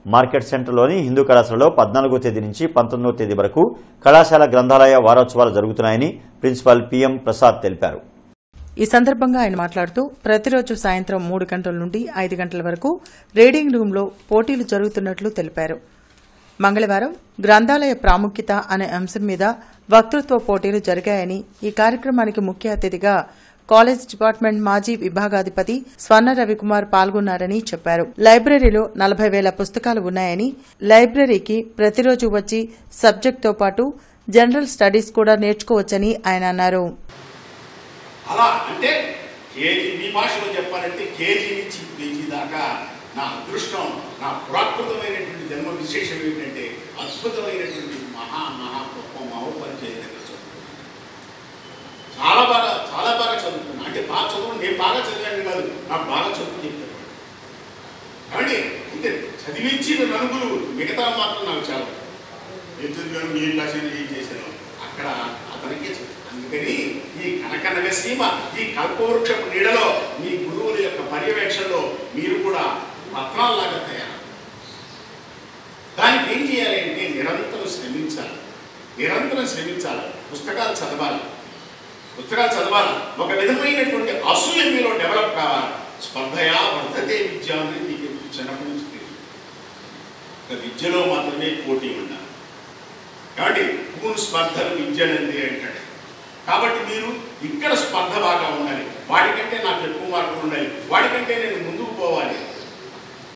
Market సెంటర్లోని Hindu కళాశాలలో పద్నాలుగో తేదీ నుంచి పంతొమ్మిదవ తేదీ వరకు కళాశాల గ్రంథాలయ వారోత్సవాలు జరుగుతున్నాయని ప్రిన్సిపాల్ పిఎం ప్రసాద్ తెలిపారు ఈ సందర్భంగా ఆయన మాట్లాడుతూ ప్రతిరోజు సాయంత్రం మూడు గంటల నుండి ఐదు గంటల వరకు రీడింగ్ రూంలో పోటీలు జరుగుతున్నట్లు తెలిపారు మంగళవారం గ్రంథాలయ ప్రాముఖ్యత అనే అంశం మీద వక్తృత్వ పోటీలు జరిగాయని ఈ కార్యక్రమానికి ముఖ్య అతిథిగా కాలేజ్ డిపార్ట్మెంట్ మాజీ విభాగాధిపతి స్వర్ణ రవికుమార్ పాల్గొన్నారని చెప్పారు లైబ్రరీలో నలభై వేల పుస్తకాలు ఉన్నాయని లైబ్రరీకి ప్రతిరోజు వచ్చి సబ్జెక్టుతో పాటు జనరల్ స్టడీస్ కూడా నేర్చుకోవచ్చని ఆయన అన్నారు అలా అంటే కేజీ మీ భాషలో చెప్పాలంటే కేజీ నుంచి పీజీ దాకా నా అదృష్టం నా ప్రాకృతమైనటువంటి జన్మ విశేషం ఏంటంటే అద్భుతమైనటువంటి మహా మహా గొప్ప మహోపరిచయం దగ్గర చదువుకున్నాను చాలా బాగా చాలా బాగా చదువుకున్నాను అంటే బాగా చదువు నేను బాగా చదివాను కాదు నాకు బాగా చదువు చెప్పాను కాబట్టి అంటే చదివించిన నలుగురు మిగతా మాత్రం నాకు చాలా నేను చదివాను ఏం రాశాను ఏం చేశాను అక్కడ అతనికే చదువు. అందుకని ఈ కనక నగసీమ ఈ కల్పవృక్షపు నీడలో మీ గురువుల యొక్క పర్యవేక్షణలో మీరు కూడా పత్రాల్లాగా తయారు దానికి ఏం చేయాలి అంటే నిరంతరం శ్రమించాలి నిరంతరం శ్రమించాలి పుస్తకాలు చదవాలి పుస్తకాలు చదవాలి ఒక విధమైనటువంటి అసూయ మీలో డెవలప్ కావాలి స్పర్ధయా వర్ధతే విద్య అనేది మీకు చిన్నప్పటి నుంచి తెలుసు ఒక విద్యలో మాత్రమే పోటీ ఉండాలి కాబట్టి పూర్ణ స్పర్ధలు విద్యనంది అంటాడు కాబట్టి మీరు ఇక్కడ స్పర్ధ బాగా ఉండాలి వాడికంటే నాకు ఎక్కువ మార్కులు ఉండాలి వాడికంటే నేను ముందుకు పోవాలి